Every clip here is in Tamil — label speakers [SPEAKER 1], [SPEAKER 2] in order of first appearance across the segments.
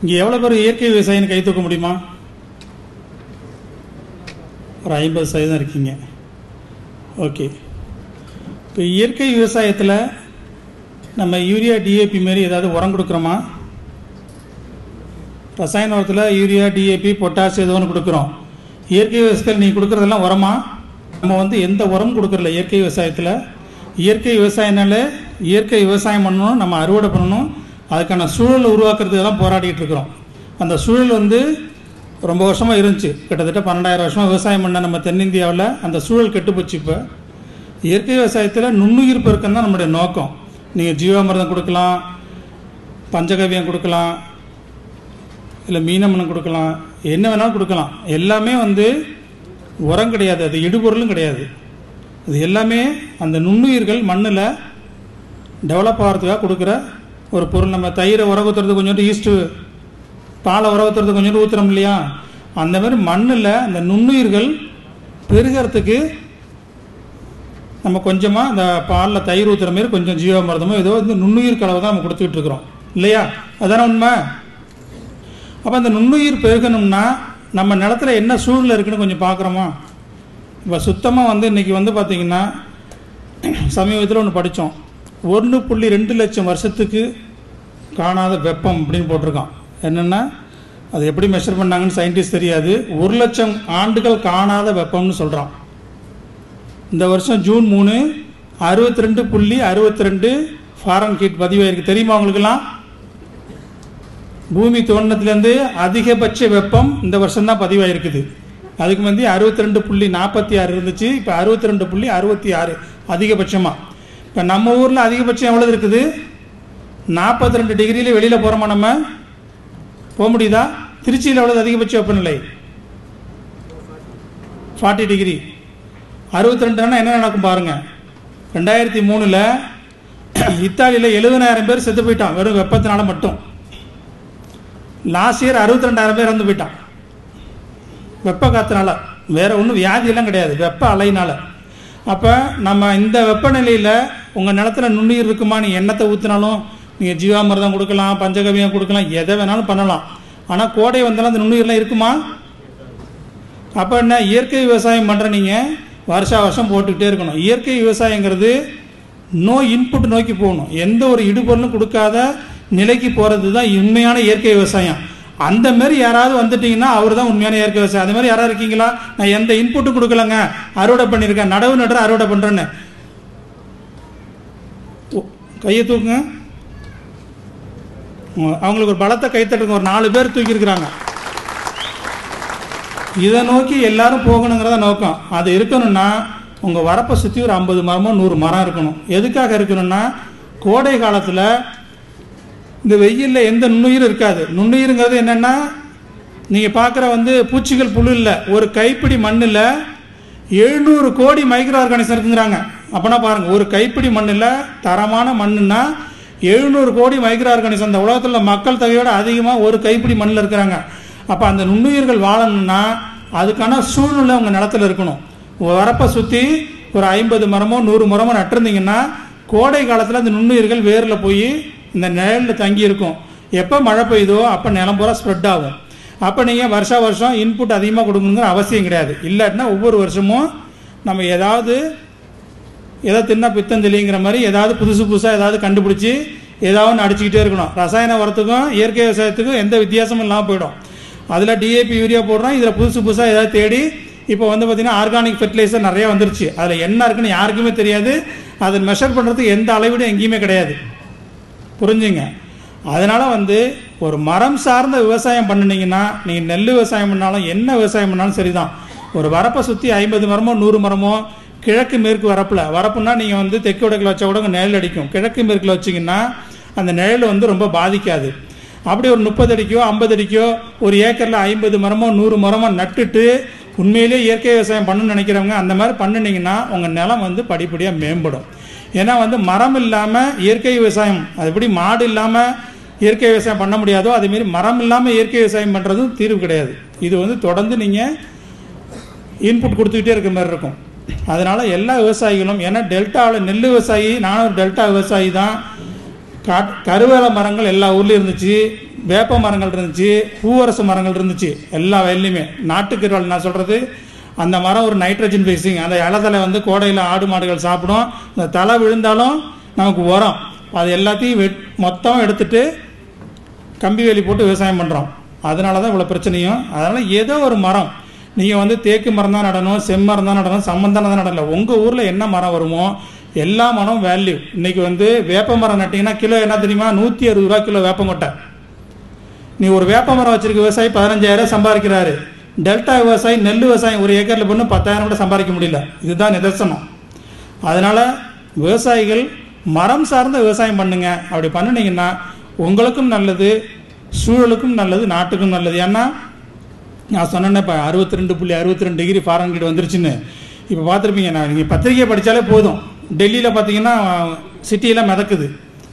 [SPEAKER 1] இங்கே எவ்வளோ பேர் இயற்கை விவசாயின்னு கை தூக்க முடியுமா ஒரு ஐம்பது சதவீதம் இருக்கீங்க ஓகே இப்போ இயற்கை விவசாயத்தில் நம்ம யூரியா டிஏபி மாரி ஏதாவது உரம் கொடுக்குறோமா ரசாயன உரத்தில் யூரியா டிஏபி பொட்டாஷ் ஏதோ ஒன்று கொடுக்குறோம் இயற்கை விவசாயத்தில் நீ கொடுக்குறதெல்லாம் உரமா நம்ம வந்து எந்த உரம் கொடுக்குறல இயற்கை விவசாயத்தில் இயற்கை விவசாயனால இயற்கை விவசாயம் பண்ணணும் நம்ம அறுவடை பண்ணணும் அதுக்கான சூழலை உருவாக்குறதுக்கு தான் போராடிட்டு இருக்கிறோம் அந்த சூழல் வந்து ரொம்ப வருஷமாக இருந்துச்சு கிட்டத்தட்ட பன்னெண்டாயிரம் வருஷமாக விவசாயம் பண்ண நம்ம தென்னிந்தியாவில் அந்த சூழல் கெட்டுப்போச்சு இப்போ இயற்கை விவசாயத்தில் நுண்ணுயிர் பெருக்கம் தான் நம்முடைய நோக்கம் நீங்கள் ஜீவாமிர்தம் கொடுக்கலாம் பஞ்சகவியம் கொடுக்கலாம் இல்லை மீனமனம் கொடுக்கலாம் என்ன வேணாலும் கொடுக்கலாம் எல்லாமே வந்து உரம் கிடையாது அது இடுபொருளும் கிடையாது அது எல்லாமே அந்த நுண்ணுயிர்கள் மண்ணில் டெவலப் ஆகிறதுக்காக கொடுக்குற ஒரு பொருள் நம்ம தயிரை உர ஊற்றுறது கொஞ்சோண்டு ஈஸ்ட்டு பாலை உர ஊற்றுறது கொஞ்சோண்டு ஊற்றுறோம் இல்லையா அந்த மாதிரி மண்ணில் அந்த நுண்ணுயிர்கள் பெருகிறதுக்கு நம்ம கொஞ்சமாக இந்த பாலில் தயிர் ஊற்றுற மாதிரி கொஞ்சம் ஜீவாமிர்தமோ ஏதோ வந்து நுண்ணுயிர் கலவை தான் நம்ம கொடுத்துக்கிட்டு இருக்கிறோம் இல்லையா அதானே உண்மை அப்போ அந்த நுண்ணுயிர் பெருகணும்னா நம்ம நிலத்துல என்ன சூழ்நிலை இருக்குன்னு கொஞ்சம் பார்க்குறோமா இப்போ சுத்தமாக வந்து இன்றைக்கி வந்து பார்த்திங்கன்னா சமீபத்தில் ஒன்று படித்தோம் ஒன்று புள்ளி ரெண்டு லட்சம் வருஷத்துக்கு காணாத வெப்பம் அப்படின்னு போட்டிருக்கான் என்னென்னா அது எப்படி மெஷர் பண்ணாங்கன்னு சயின்டிஸ்ட் தெரியாது ஒரு லட்சம் ஆண்டுகள் காணாத வெப்பம்னு சொல்கிறான் இந்த வருஷம் ஜூன் மூணு அறுபத்தி ரெண்டு புள்ளி அறுபத்தி ரெண்டு ஃபாரன் ஹீட் பதிவாயிருக்கு தெரியுமா உங்களுக்கெல்லாம் பூமி தோண்டத்துலேருந்து அதிகபட்ச வெப்பம் இந்த வருஷம் தான் பதிவாயிருக்குது அதுக்கு முந்தி அறுபத்தி ரெண்டு புள்ளி நாற்பத்தி ஆறு இருந்துச்சு இப்போ அறுபத்தி ரெண்டு புள்ளி அறுபத்தி ஆறு அதிகபட்சமாக இப்போ நம்ம ஊரில் அதிகபட்சம் எவ்வளவு இருக்குது நாற்பத்தி ரெண்டு டிகிரியில் வெளியில் போகிறோமா நம்ம போக முடியுதா திருச்சியில் எவ்வளவு அதிகபட்ச வெப்பநிலை ஃபார்ட்டி டிகிரி அறுபத்தி ரெண்டுனா என்ன நடக்கும் பாருங்கள் ரெண்டாயிரத்தி மூணில் இத்தாலியில் எழுபதாயிரம் பேர் செத்து போயிட்டான் வெறும் வெப்பத்தினால மட்டும் லாஸ்ட் இயர் அறுபத்தி ரெண்டாயிரம் பேர் இறந்து போயிட்டான் வெப்ப காற்றுனால வேற ஒன்றும் வியாதியெல்லாம் கிடையாது வெப்ப அலையினால அப்போ நம்ம இந்த வெப்பநிலையில் உங்கள் நிலத்துல நுண்ணுயிர் இருக்குமா நீ எண்ணத்தை ஊற்றினாலும் நீங்கள் ஜீவாமிர்தம் கொடுக்கலாம் பஞ்சகவியம் கொடுக்கலாம் எதை வேணாலும் பண்ணலாம் ஆனால் கோடை வந்தாலும் அந்த நுண்ணுயிர்லாம் இருக்குமா அப்போ என்ன இயற்கை விவசாயம் பண்ணுற நீங்கள் வருஷா வருஷம் போட்டுக்கிட்டே இருக்கணும் இயற்கை விவசாயங்கிறது நோ இன்புட் நோக்கி போகணும் எந்த ஒரு இடுபொருளும் கொடுக்காத நிலைக்கு போகிறது தான் உண்மையான இயற்கை விவசாயம் அந்த மாதிரி யாராவது வந்துட்டீங்கன்னா அவர் தான் உண்மையான இயற்கை விவசாயம் அது மாதிரி யாராவது இருக்கீங்களா நான் எந்த இன்புட்டும் கொடுக்கலங்க அறுவடை பண்ணியிருக்கேன் நடவு நடுற அறுவடை பண்ணுறேன்னு ஓ, கையை தூக்குங்க உங்க- அவங்களுக்கு ஒரு பலத்தை கைத்தட்டுங்க ஒரு நாலு பேர் தூக்கியிருக்கிறாங்க இதை நோக்கி எல்லாரும் போகணுங்கிறத நோக்கம் அது இருக்கணும்னா உங்கள் வரப்பை சுற்றி ஒரு ஐம்பது மரமோ நூறு மரம் இருக்கணும் எதுக்காக இருக்கணும்னா கோடை காலத்தில் இந்த வெயிலில் எந்த நுண்ணுயிரும் இருக்காது நுண்ணுயிருங்கிறது என்னென்னா நீங்கள் பார்க்குற வந்து பூச்சிகள் புழு இல்லை ஒரு கைப்பிடி மண்ணில் எழுநூறு கோடி மைக்ரோ ஆர்கானிசம் இருக்குங்கிறாங்க அப்போனா பாருங்கள் ஒரு கைப்பிடி மண்ணில் தரமான மண்ணுன்னா எழுநூறு கோடி மைக்ரோ ஆர்கானிசம் இந்த உலகத்தில் மக்கள் தொகையோட அதிகமாக ஒரு கைப்பிடி மண்ணில் இருக்கிறாங்க அப்போ அந்த நுண்ணுயிர்கள் வாழணும்னா அதுக்கான சூழ்நிலை உங்கள் நிலத்துல இருக்கணும் வரப்பை சுற்றி ஒரு ஐம்பது மரமோ நூறு மரமோ நட்டிருந்தீங்கன்னா கோடை காலத்தில் அந்த நுண்ணுயிர்கள் வேரில் போய் இந்த நிழலில் தங்கி இருக்கும் எப்போ மழை பெய்யுதோ அப்போ நிலம் பூரா ஸ்ப்ரெட் ஆகும் அப்போ நீங்கள் வருஷா வருஷம் இன்புட் அதிகமாக கொடுக்கணுங்கிற அவசியம் கிடையாது இல்லாட்டினா ஒவ்வொரு வருஷமும் நம்ம ஏதாவது ஏதோ தின்ன பித்தம் தெளிங்கிற மாதிரி ஏதாவது புதுசு புதுசாக ஏதாவது கண்டுபிடிச்சி ஏதாவது ஒன்று அடிச்சுக்கிட்டே இருக்கணும் ரசாயன உரத்துக்கும் இயற்கை விவசாயத்துக்கும் எந்த வித்தியாசமும் இல்லாமல் போயிடும் அதில் டிஏபி யூரியா போடுறோம் இதில் புதுசு புதுசாக ஏதாவது தேடி இப்போ வந்து பார்த்திங்கன்னா ஆர்கானிக் ஃபெர்டிலைசர் நிறைய வந்துருச்சு அதில் என்ன இருக்குன்னு யாருக்குமே தெரியாது அதை மெஷர் பண்ணுறதுக்கு எந்த அளவிடும் எங்கேயுமே கிடையாது புரிஞ்சுங்க அதனால் வந்து ஒரு மரம் சார்ந்த விவசாயம் பண்ணினீங்கன்னா நீங்கள் நெல் விவசாயம் பண்ணாலும் என்ன விவசாயம் பண்ணாலும் சரிதான் ஒரு வரப்பை சுற்றி ஐம்பது மரமோ நூறு மரமோ கிழக்கு மேற்கு வரப்பில் வரப்புனா நீங்கள் வந்து தெற்கு வடக்கில் வச்சா கூட நிழல் அடிக்கும் கிழக்கு மேற்கில் வச்சிங்கன்னா அந்த நிழல் வந்து ரொம்ப பாதிக்காது அப்படி ஒரு முப்பது அடிக்கோ ஐம்பது அடிக்கோ ஒரு ஏக்கரில் ஐம்பது மரமோ நூறு மரமோ நட்டுட்டு உண்மையிலேயே இயற்கை விவசாயம் பண்ணணும்னு நினைக்கிறவங்க அந்த மாதிரி பண்ணினீங்கன்னா உங்கள் நிலம் வந்து படிப்படியாக மேம்படும் ஏன்னா வந்து மரம் இல்லாமல் இயற்கை விவசாயம் அது எப்படி மாடு இல்லாமல் இயற்கை விவசாயம் பண்ண முடியாதோ அதேமாரி மரம் இல்லாமல் இயற்கை விவசாயம் பண்ணுறதும் தீர்வு கிடையாது இது வந்து தொடர்ந்து நீங்கள் இன்புட் கொடுத்துக்கிட்டே இருக்க மாதிரி இருக்கும் அதனால் எல்லா விவசாயிகளும் ஏன்னா டெல்டாவில் நெல் விவசாயி நானும் ஒரு டெல்டா விவசாயி தான் காட் கருவேல மரங்கள் எல்லா ஊர்லேயும் இருந்துச்சு வேப்ப மரங்கள் இருந்துச்சு பூவரசு மரங்கள் இருந்துச்சு எல்லா வயல்லையுமே நாட்டுக்கருவாள் நான் சொல்கிறது அந்த மரம் ஒரு நைட்ரஜன் பேசிங் அந்த இலதலை வந்து கோடையில் ஆடு மாடுகள் சாப்பிடும் இந்த தலை விழுந்தாலும் நமக்கு உரம் அது எல்லாத்தையும் வெட் மொத்தம் எடுத்துட்டு கம்பி வேலி போட்டு விவசாயம் பண்ணுறோம் அதனால தான் இவ்வளோ பிரச்சனையும் அதனால் ஏதோ ஒரு மரம் நீங்கள் வந்து தேக்கு மரம் தான் நடணும் செம்மரம் தான் நடணும் சம்மந்தம் தான் நடல உங்கள் ஊரில் என்ன மரம் வருமோ எல்லா மரம் வேல்யூ இன்னைக்கு வந்து வேப்ப மரம் நட்டிங்கன்னா கிலோ என்ன தெரியுமா நூற்றி அறுபது ரூபா கிலோ வேப்பங்கொட்டை நீ ஒரு வேப்ப மரம் வச்சிருக்க விவசாயி பதினஞ்சாயிரம் சம்பாதிக்கிறாரு டெல்டா விவசாயி நெல் விவசாயம் ஒரு ஏக்கரில் பண்ணு பத்தாயிரம் கூட சம்பாதிக்க முடியல இதுதான் நிதர்சனம் அதனால விவசாயிகள் மரம் சார்ந்த விவசாயம் பண்ணுங்க அப்படி பண்ணினீங்கன்னா உங்களுக்கும் நல்லது சூழலுக்கும் நல்லது நாட்டுக்கும் நல்லது ஏன்னா நான் சொன்னேன்னே இப்போ அறுபத்தி ரெண்டு புள்ளி அறுபத்தி ரெண்டு டிகிரி ஃபாரன்ஹீட் வந்துருச்சுன்னு இப்போ பார்த்துருப்பீங்க நான் நீங்கள் பத்திரிகையை படித்தாலே போதும் டெல்லியில் பார்த்தீங்கன்னா சிட்டியில் மிதக்குது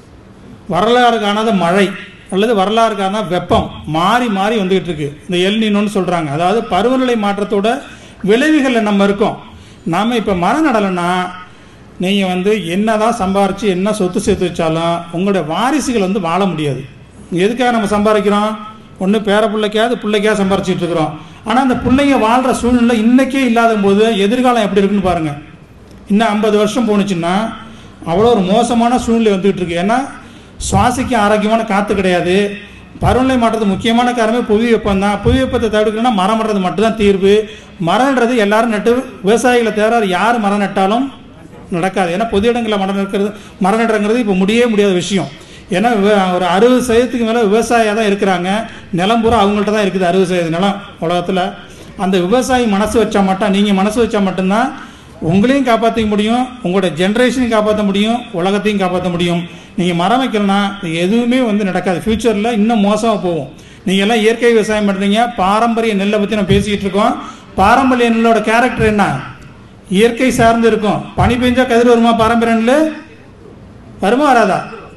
[SPEAKER 1] வரலாறு காணாத மழை அல்லது வரலாறு காணாத வெப்பம் மாறி மாறி வந்துகிட்டு இருக்கு இந்த எல்னினோன்னு சொல்றாங்க அதாவது பருவநிலை மாற்றத்தோட விளைவுகளில் நம்ம இருக்கோம் நாம இப்போ மரம் நடலைன்னா நீங்கள் வந்து என்னதான் சம்பாரிச்சு என்ன சொத்து சேர்த்து வச்சாலும் உங்களுடைய வாரிசுகள் வந்து வாழ முடியாது எதுக்காக நம்ம சம்பாதிக்கிறோம் ஒன்று பேர பிள்ளைக்காவது பிள்ளைக்காக சம்பாரிச்சிட்டு இருக்கிறோம் ஆனால் அந்த பிள்ளைங்க வாழ்கிற சூழ்நிலை இன்னைக்கே இல்லாத போது எதிர்காலம் எப்படி இருக்குன்னு பாருங்கள் இன்னும் ஐம்பது வருஷம் போணுச்சுன்னா அவ்வளோ ஒரு மோசமான சூழ்நிலை வந்துகிட்டு இருக்கு ஏன்னா சுவாசிக்க ஆரோக்கியமான காற்று கிடையாது பருவநிலை மாற்றத்துக்கு முக்கியமான காரணமே புவி வெப்பம் தான் புவி வெப்பத்தை தவிர்க்கணும்னா மரம் நடுறது மட்டும்தான் தீர்வு மரம்ன்றது எல்லாரும் நட்டு விவசாயிகளை தவிர யார் மரம் நட்டாலும் நடக்காது ஏன்னா பொது இடங்களில் மரம் நடுக்கிறது மரம் நடுறங்கிறது இப்போ முடியவே முடியாத விஷயம் ஏன்னா விவ- ஒரு அறுபது சதவீதத்துக்கு மேலே விவசாயியாக தான் இருக்கிறாங்க நிலம் பூரா அவங்கள்ட்ட தான் இருக்குது அறுபது சதவீத நிலம் உலகத்தில் அந்த விவசாயி மனசு வச்சா மட்டும் நீங்கள் மனசு வச்சா மட்டும்தான் உங்களையும் காப்பாற்றிக்க முடியும் உங்களோட ஜென்ரேஷனையும் காப்பாற்ற முடியும் உலகத்தையும் காப்பாற்ற முடியும் நீங்கள் மரம் வைக்கலனா இது எதுவுமே வந்து நடக்காது ஃப்யூச்சரில் இன்னும் மோசமாக போகும் நீங்கள் எல்லாம் இயற்கை விவசாயம் பண்ணுறீங்க பாரம்பரிய நெல்லை பற்றி நம்ம பேசிக்கிட்டு இருக்கோம் பாரம்பரிய நெல்லோட கேரக்டர் என்ன இயற்கை சார்ந்து இருக்கும் பனி பெஞ்சா கதிர் வருமா பாரம்பரிய நெல் வருமா வராதா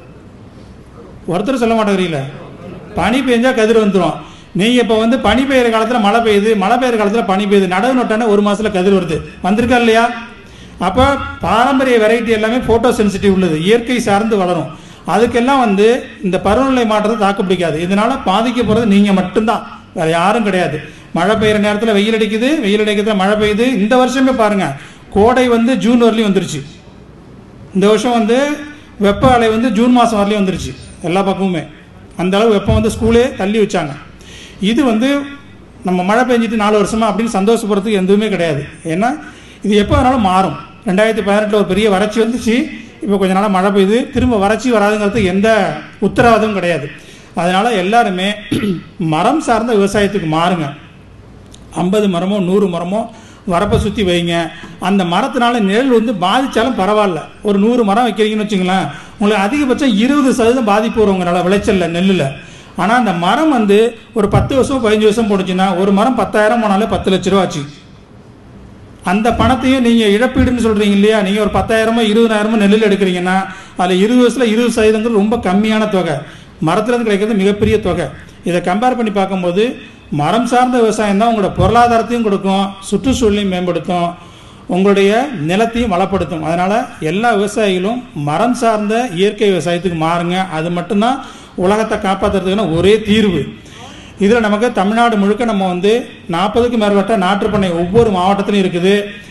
[SPEAKER 1] ஒருத்தர் சொல்ல மாட்டேங்கிறீங்களே பனி பெஞ்சா கதிர் வந்துடும் நீங்க இப்ப வந்து பனி பெய்யுற காலத்துல மழை பெய்யுது மழை பெய்யுற காலத்துல பனி பெய்யுது நடவு நட்டானே ஒரு மாசத்துல கதிர் வருது வந்திருக்கா இல்லையா அப்ப பாரம்பரிய வெரைட்டி எல்லாமே போட்டோ சென்சிட்டிவ் உள்ளது இயற்கை சார்ந்து வளரும் அதுக்கெல்லாம் வந்து இந்த பருவநிலை மாற்றத்தை தாக்கு பிடிக்காது இதனால பாதிக்க போறது நீங்க மட்டும்தான் வேற யாரும் கிடையாது மழை பெய்யுற நேரத்துல வெயில் அடிக்குது வெயில் அடிக்கிறதுல மழை பெய்யுது இந்த வருஷமே பாருங்க கோடை வந்து ஜூன் வரலையும் வந்துருச்சு இந்த வருஷம் வந்து வெப்ப அலை வந்து ஜூன் மாதம் வரலையும் வந்துருச்சு எல்லா பக்கமுமே அந்த அளவு வெப்பம் வந்து ஸ்கூலே தள்ளி வச்சாங்க இது வந்து நம்ம மழை பெஞ்சிட்டு நாலு வருஷமா அப்படின்னு சந்தோஷப்படுறதுக்கு எதுவுமே கிடையாது ஏன்னா இது எப்போ வேணாலும் மாறும் ரெண்டாயிரத்தி பதினெட்டில் ஒரு பெரிய வறட்சி வந்துச்சு இப்போ கொஞ்ச நாளாக மழை பெய்யுது திரும்ப வறட்சி வராதுங்கிறதுக்கு எந்த உத்தரவாதமும் கிடையாது அதனால எல்லாருமே மரம் சார்ந்த விவசாயத்துக்கு மாறுங்க ஐம்பது மரமோ நூறு மரமோ வரப்பை சுற்றி வைங்க அந்த மரத்தினால நிழல் வந்து பாதிச்சாலும் பரவாயில்ல ஒரு நூறு மரம் வைக்கிறீங்கன்னு வச்சுங்களேன் உங்களுக்கு அதிகபட்சம் இருபது சதவீதம் பாதிப்பு வரும் உங்களால் விளைச்சல்ல நெல்லில் ஆனால் அந்த மரம் வந்து ஒரு பத்து வருஷம் பதினஞ்சு வருஷம் போணுச்சுன்னா ஒரு மரம் பத்தாயிரம் போனாலே பத்து லட்ச ரூபா ஆச்சு அந்த பணத்தையும் நீங்கள் இழப்பீடுன்னு சொல்கிறீங்க இல்லையா நீங்கள் ஒரு பத்தாயிரமோ இருபதாயிரமோ நெல்லில் எடுக்கிறீங்கன்னா அதில் இருபது வருஷத்தில் இருபது சதவீதங்கிறது ரொம்ப கம்மியான தொகை மரத்துலேருந்து கிடைக்கிறது மிகப்பெரிய தொகை இதை கம்பேர் பண்ணி பார்க்கும்போது மரம் சார்ந்த விவசாயம் தான் உங்களோட பொருளாதாரத்தையும் கொடுக்கும் சுற்றுச்சூழலையும் மேம்படுத்தும் உங்களுடைய நிலத்தையும் வளப்படுத்தும் அதனால் எல்லா விவசாயிகளும் மரம் சார்ந்த இயற்கை விவசாயத்துக்கு மாறுங்க அது மட்டும்தான் உலகத்தை காப்பாற்றுறதுக்கான ஒரே தீர்வு இதில் நமக்கு தமிழ்நாடு முழுக்க நம்ம வந்து நாற்பதுக்கும் மேற்பட்ட நாற்றுப்பண்ணை ஒவ்வொரு மாவட்டத்திலும் இருக்குது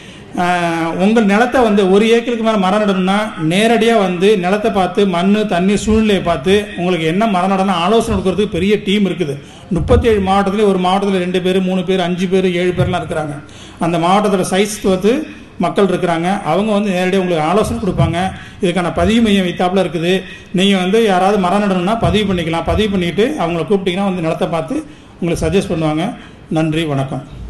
[SPEAKER 1] ஆஹ் உங்கள் நிலத்தை வந்து ஒரு ஏக்கருக்கு மேலே மரம் நடணும்னா நேரடியாக வந்து நிலத்தை பார்த்து மண் தண்ணி சூழ்நிலையை பார்த்து உங்களுக்கு என்ன மரம் நடணும் ஆலோசனை கொடுக்கறதுக்கு பெரிய டீம் இருக்குது முப்பத்தேழு மாவட்டத்துலேயும் ஒரு மாவட்டத்தில் ரெண்டு பேர் மூணு பேர் அஞ்சு பேர் ஏழு பேர்லாம் இருக்கிறாங்க அந்த மாவட்டத்தோட சைஸ் வந்து மக்கள் இருக்கிறாங்க அவங்க வந்து நேரடியாக உங்களுக்கு ஆலோசனை கொடுப்பாங்க இதுக்கான பதிவு மையம் வைத்தாப்புல இருக்குது நீங்கள் வந்து யாராவது மரம் நடணும்னா பதிவு பண்ணிக்கலாம் பதிவு பண்ணிட்டு அவங்கள கூப்பிட்டீங்கன்னா வந்து நிலத்தை பார்த்து உங்களுக்கு சஜஸ்ட் பண்ணுவாங்க நன்றி வணக்கம்